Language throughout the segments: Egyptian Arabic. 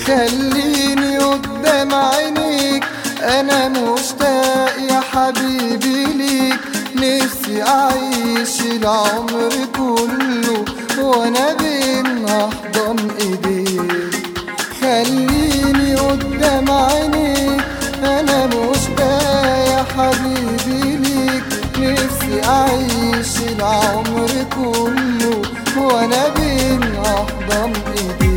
خليني قدام عينيك انا مشتاق يا حبيبي ليك نفسي اعيش العمر كله وانا بين احضن ايديك خليني قدام عينيك انا مشتاق يا حبيبي ليك نفسي اعيش العمر كله وانا بين احضن ايديك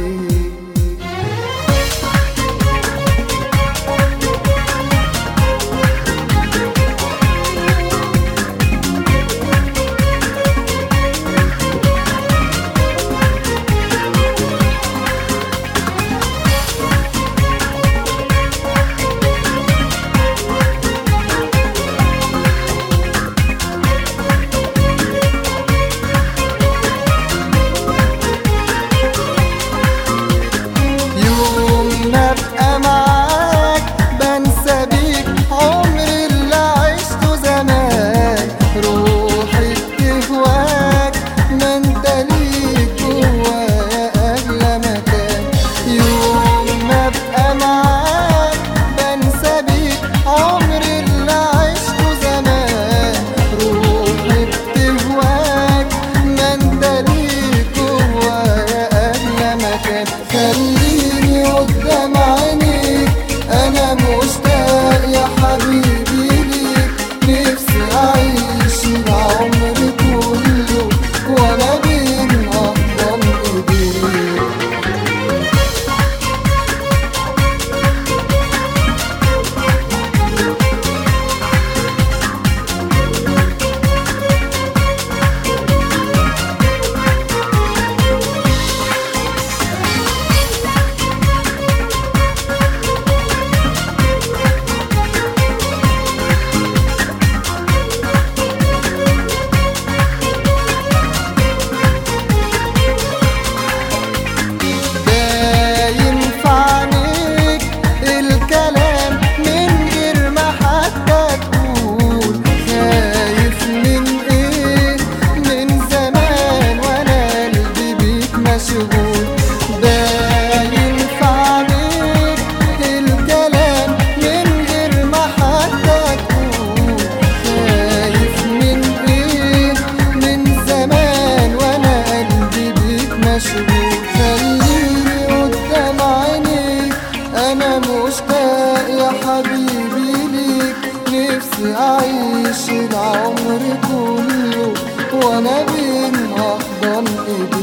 يوم ما ابقى معاك بنسى بيك عمري اللي عشته زمان روحي بتهواك ما انت ليك جوايا اغلى مكان يوم ما ابقى معاك بنسى بيك عمري اللي عشته زمان روحي بتهواك ما انت ليك جوايا اغلى مكان خليني قدام عينيك انا مشتاق يا حبيبي ليك نفسي اعيش العمر كله وانا بين احضن ايديك ده ينفعنيك الكلام من غير ما حتى تقول خايف من ايه من زمان وانا قلبي بيك مشغول ده ينفعنيك الكلام من غير ما حتى تقول خايف من ايه من زمان وانا قلبي بيك مشغول خليني قدام عينيك انا مشتاق يا حبيبي ليك نفسي اعيش العمر كله وانا بين احضن ايديك